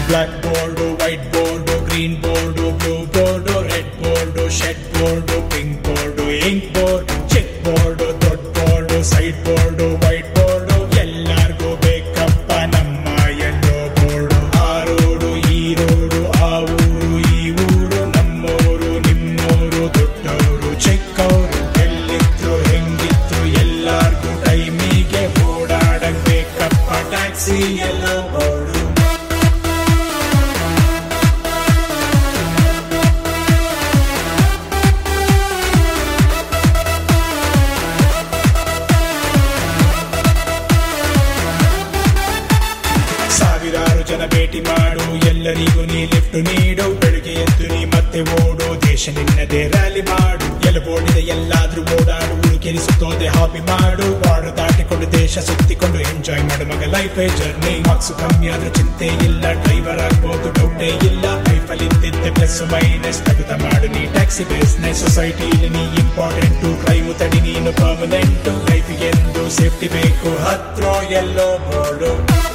block board white board green board blue board red board shed board pink board ink board check board ದೊಡ್ಡ board side board white board ಎಲ್ಲಾರ್ಗೂ ಬೇಕಪ್ಪ ನಮ್ಮ yellow board ಆ road ಈ road ಆ ಊರು ಈ ಊರು ನಮ್ಮೋರು ನಿಮ್ಮೋರು ದೊಡ್ಡವರು ಚಿಕ್ಕವರು ಎಲ್ಲಿದ್ರು ಹೆಂಗಿದ್ರು ಎಲ್ಲಾರ್ಗೂ ಟೈಮಿಗೆ ಓಡಾಡಕ್ ಬೇಕಪ್ಪ ಟ್ಯಾಕ್ಸಿ ಎಲ್ಲೋ ಬೋರ್ಡು ಸಾವಿರಾರು ಜನ ಭೇಟಿ ಮಾಡು ಎಲ್ಲರಿಗೂ ನೀ ಲಿಫ್ಟ್ ನೀಡು ಬೆಳಿಗ್ಗೆ ಎದ್ದು ನೀ ಮತ್ತೆ ಓಡು ದೇಶ ನಿನ್ನದೇ ರ್ಯಾಲಿ ಮಾಡು ಎಲ್ಲ ಓಡಿದೆ ಎಲ್ಲಾದ್ರೂ ಓಡಾಡು ಊರು ಸುತ್ತೋದೆ ಹಾಬಿ ಮಾಡು ಬಾರ್ಡರ್ ದಾಟಿಕೊಂಡು ದೇಶ ಸುತ್ತಿಕೊಂಡು ಎಂಜಾಯ್ ಮಾಡು ಮಗ ಲೈಫ್ ಜರ್ನಿ ಮಾರ್ಕ್ಸ್ ಕಮ್ಮಿ ಆದ್ರೂ ಚಿಂತೆ ಇಲ್ಲ ಡ್ರೈವರ್ ಆಗ್ಬೋದು ಡೌಟೇ ಇಲ್ಲ ಲೈಫಲ್ಲಿ ಇದ್ದಿದ್ದೆ ಪ್ಲಸ್ ಮೈನಸ್ ತೆಗೆದ ಮಾಡು ನೀ ಟ್ಯಾಕ್ಸಿ ಬಿಸ್ನೆಸ್ ಸೊಸೈಟಿಲಿ ನೀ ಇಂಪಾರ್ಟೆಂಟು ಕ್ರೈಮು ತಡಿ ನೀನು ಪರ್ಮನೆಂಟು ಲೈಫಿಗೆ ಎಂದು ಸೇಫ್ಟಿ ಬೇಕು ಹತ್ರ ಎಲ್ಲೋ ಬೋರ್ಡು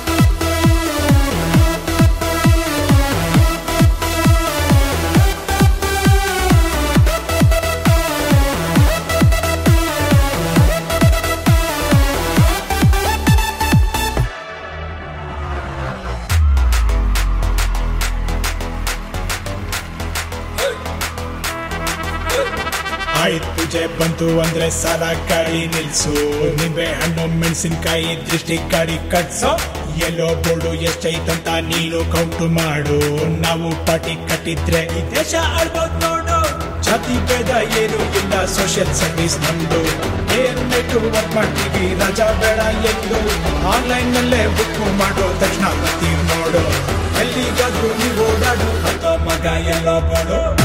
ಆಯ್ತು ಪೂಜೆ ಬಂತು ಅಂದ್ರೆ ಸಾಲ ಗಾಡಿ ನಿಲ್ಸು ನಿಂಬೆ ಹಣ್ಣು ಮೆಣಸಿನ್ಕಾಯಿ ದೃಷ್ಟಿ ಗಾಡಿ ಕಟ್ಸೋ ಎಲ್ಲೋ ಬೋರ್ಡು ಎಷ್ಟೈತಂತ ನೀನು ಕೌಂಟ್ ಮಾಡು ನಾವು ಪಾಟಿ ಕಟ್ಟಿದ್ರೆ ಈ ದೇಶ ಆಳ್ಬೋದು ನೋಡು ಜಾತಿ ಭೇದ ಏನು ಇಲ್ಲ ಸೋಷಿಯಲ್ ಸರ್ವಿಸ್ ನಮ್ದು ಏನ್ ಬೇಕು ವರ್ಕ್ ಮಾಡ್ತೀವಿ ರಜಾ ಬೇಡ ಎಂದು ಆನ್ಲೈನ್ ನಲ್ಲೇ ಬುಕ್ ಮಾಡೋ ತಕ್ಷಣ ಬರ್ತೀವಿ ನೋಡು ಎಲ್ಲಿಗಾದ್ರೂ ನೀವು ಓಡಾಡು ಅಥವಾ ಮಗ ಎಲ್ಲೋ ಬೋರ್ಡು